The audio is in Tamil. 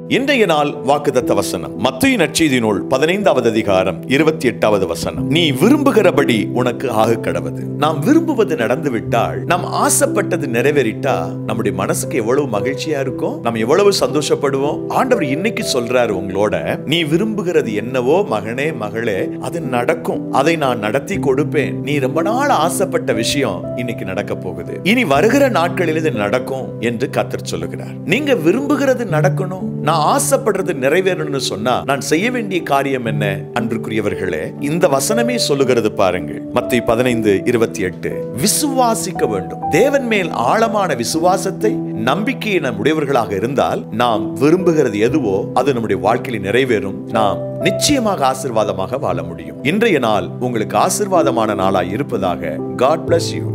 இன்றைய நாள் வாக்குதத்த வசனம் மத்திய நற்செய்தி நூல் பதினைந்தாவது அதிகாரம் இருபத்தி எட்டாவது வசனம் நீ விரும்புகிறபடி உனக்கு ஆக கடவது நாம் விரும்புவது நடந்து விட்டால் நாம் ஆசைப்பட்டது நிறைவேறிட்டா நம்முடைய மனசுக்கு எவ்வளவு மகிழ்ச்சியா இருக்கும் நம்ம எவ்வளவு சந்தோஷப்படுவோம் ஆண்டவர் இன்னைக்கு சொல்றாரு உங்களோட நீ விரும்புகிறது என்னவோ மகனே மகளே அது நடக்கும் அதை நான் நடத்தி கொடுப்பேன் நீ ரொம்ப நாள் ஆசைப்பட்ட விஷயம் இன்னைக்கு நடக்க போகுது இனி வருகிற நாட்களில் இது நடக்கும் என்று கத்தர் சொல்லுகிறார் நீங்க விரும்புகிறது நடக்கணும் நான் ஆசைப்படுறது நிறைவேறணும்னு சொன்னா நான் செய்ய வேண்டிய காரியம் என்ன அன்றுக்குரியவர்களே இந்த வசனமே சொல்லுகிறது பாருங்கள் மத்திய பதினைந்து இருபத்தி எட்டு விசுவாசிக்க வேண்டும் தேவன் மேல் ஆழமான விசுவாசத்தை நம்பிக்கையை நம் உடையவர்களாக இருந்தால் நாம் விரும்புகிறது எதுவோ அது நம்முடைய வாழ்க்கையில் நிறைவேறும் நாம் நிச்சயமாக ஆசிர்வாதமாக வாழ முடியும் இன்றைய நாள் உங்களுக்கு ஆசிர்வாதமான நாளாய் இருப்பதாக காட் bless யூ